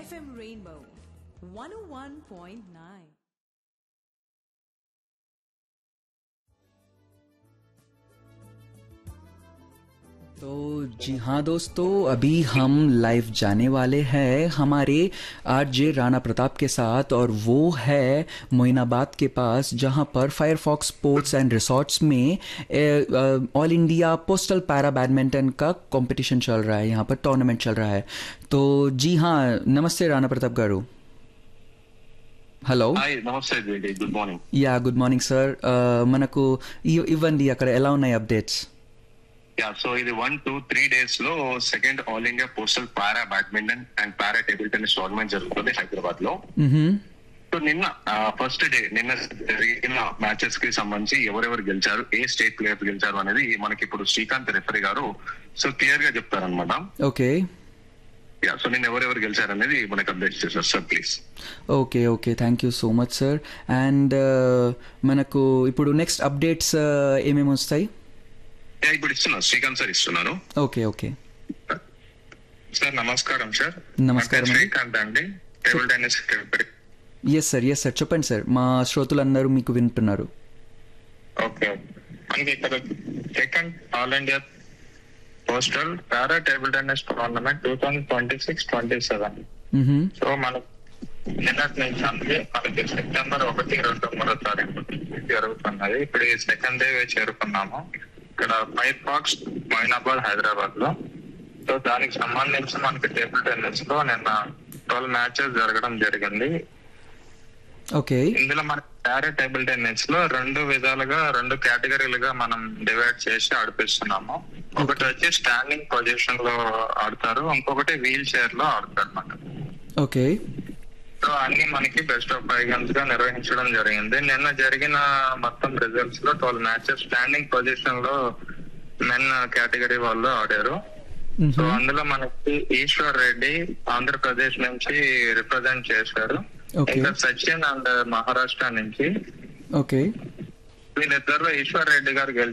FM Rainbow 101.9. तो जी हाँ दोस्तों अभी हम लाइव जाने वाले हैं हमारे आर जे राणा प्रताप के साथ और वो है मोइनाबाद के पास जहाँ पर फायरफॉक्स स्पोर्ट्स एंड रिसोर्ट्स में all India postal para badminton का कंपटीशन चल रहा है यहाँ पर टूर्नामेंट चल रहा है तो जी हाँ नमस्ते राणा प्रताप गारू హలో హాయ్ నమస్తే JD good morning yeah good morning sir మనకు ఇవ్- ఇవ్వండి అక్కడ ఎలా ఉన్నాయి అప్డేట్స్ యా సో ఇది వన్ టూ త్రీ డేస్ లో second all India postal para badminton and para table tennis tournament జరుగుతుంది హైదరాబాద్ లో సో నిన్న ఫస్ట్ డే నిన్న జరిగిన మ్యాచెస్ కి సంబంధించి ఎవరెవరు గెలిచారు ఏ స్టేట్ ప్లేయర్స్ గెలిచారు అనేది మనకి ఇప్పుడు Srikanth referee garu so clear గా చెప్తారనమాట ఓకే యా సో నిన్న ఎవరెవరు గెలిచారు అనేది మనకి అప్డేట్ చేశారు sir please okay okay thank you so much sir and మనకు ఇప్పుడు నెక్స్ట్ అప్డేట్స్ ఏమేమి వస్తాయి యా ఇప్పుడు ఇస్తున్నాను శ్రీకాంత్ సార్ ఇస్తున్నాను ఓకే ఓకే సార్ నమస్కారం సార్ నమస్కారం అండి. శ్రీకాంత్ అండి table tennis referee yes sir yes sir చెప్పండి సార్ మా శ్రోతలందరూ మీకు వింటున్నారు ఓకే మనకి ఇక్కడ second all India postal para table tennis tournament two thousand twenty six twenty seven hmm. So మనకి నిన్నటి నుంచి అంటే మనకి సెప్టెంబర్ ఒకటి రెండు మూడో తారీఖు నుంచి జరుగుతున్నది ఇప్పుడు ఈ సెకండ్ డే చేరుకున్నాము ఇక్కడ ఫైవ్ పార్క్స్ మొయినాబాద్ హైదరాబాద్ లో సో దానికి సంబంధించి మనకి టేబుల్ టెన్నిస్ లో నిన్న ట్వెల్వ్ మ్యాచెస్ జరగడం జరిగింది ఓకే ఇందులో మన పారా టేబుల్ టెన్నిస్ లో రెండు విధాలుగా రెండు కేటగిరీలుగా మనం డివైడ్ చేసి ఆడిపిస్తున్నాము ఒకటి వచ్చి స్టాండింగ్ పొజిషన్ లో ఆడతారు ఇంకొకటి వీల్ చైర్ లో ఆడతారు అన్నమాట ఓకే సో అన్ని మనకి బెస్ట్ ఆఫ్ ఫైవ్ గేమ్స్ గా నిర్వహించడం జరిగింది నిన్న జరిగిన మొత్తం రిజల్ట్స్ లో ట్వెల్వ్ మ్యాచెస్ స్టాండింగ్ పొజిషన్ లో మెన్ కేటగిరీ వాళ్ళు ఆడారు సో మ్హూ. అందులో మనకి ఈశ్వర్ రెడ్డి ఆంధ్రప్రదేశ్ నుంచి రిప్రజెంట్ చేశారు Okay. ఇంకా సచిన్ అండ్ మహారాష్ట్ర నుంచి ఓకే వీళ్ళిద్దరు ఈశ్వర్ రెడ్డి గారు గెలిచారు